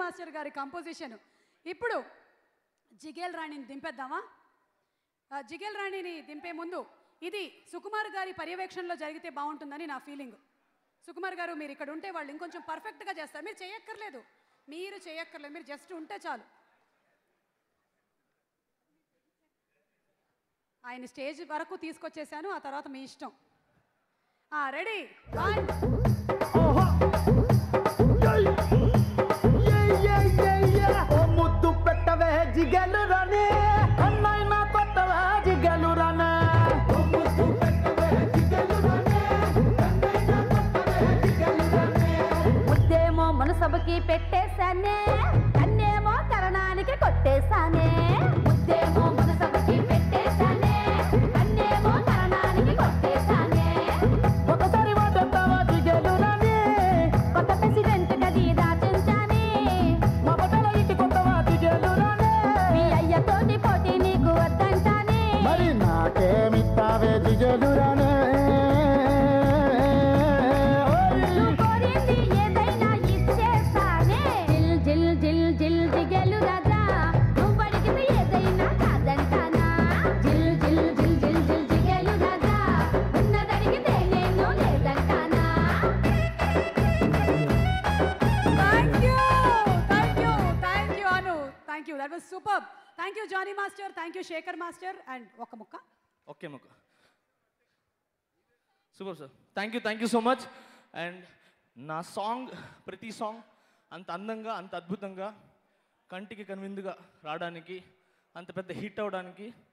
master గారి composition ఇప్పుడు జిగేల్ రాణిని దింపేద్దామా ఆ, జిగేల్ రాణిని దింపే ముందు ఇది సుకుమార్ గారి పర్యవేక్షణలో జరిగితే బాగుంటుందని నా ఫీలింగ్ సుకుమార్ గారు మీరు ఇక్కడ ఉంటే వాళ్ళు ఇంకొంచెం పర్ఫెక్ట్గా చేస్తారు మీరు చేయక్కర్లేదు మీరు చేయక్కర్లేదు మీరు జస్ట్ ఉంటే చాలు ఆయన స్టేజ్ వరకు తీసుకొచ్చేసాను ఆ తర్వాత మీ ఇష్టం రెడీ వన్ ఓ ముద్దు పెట్టవే జిగలు రనే అన్నైనా కొట్టవే జిగలు రనే ముద్దేమో మనసభకి పెట్టేశానే కన్నేమో కరణానికి కొట్టేశానే ముద్దేమో మనసభకి పెట్టేశానే కన్నేమో కరణానికి కొట్టేశానే ఒకసారి వాడతావా జిగలు రనే కొత్త ప్రెసిడెంట్ గది దాచించానే మా బట్టల ఇంటి కొట్టవా జిగలు రనే మీ అయ్యతోటి పోటీ నీకు వద్దంటానే మరి నాకేమిస్తావే జిగలు రనే నువ్వు కోరింది ఏదైనా ఇచ్చేస్తానే జిల్ జిల్ జిల్ జిల్ జిగెలు రాజా నువ్వు అడిగింది ఏదైనా కాదంటానా జిల్ జిల్ జిల్ జిల్ జిల్ జిగెలు రాజా ఉన్నదడిగితే నేను లేదంటానా thank you thank you thank you Anu thank you that was super thank you Jani master thank you Sekhar master and ఒక ముక్క ఓకే ముక్క super sir thank you thank you so much and నా సాంగ్ ప్రతి సాంగ్ అంత అందంగా అంత అద్భుతంగా కంటికి కనువిందుగా రావడానికి అంత పెద్ద హిట్ అవ్వడానికి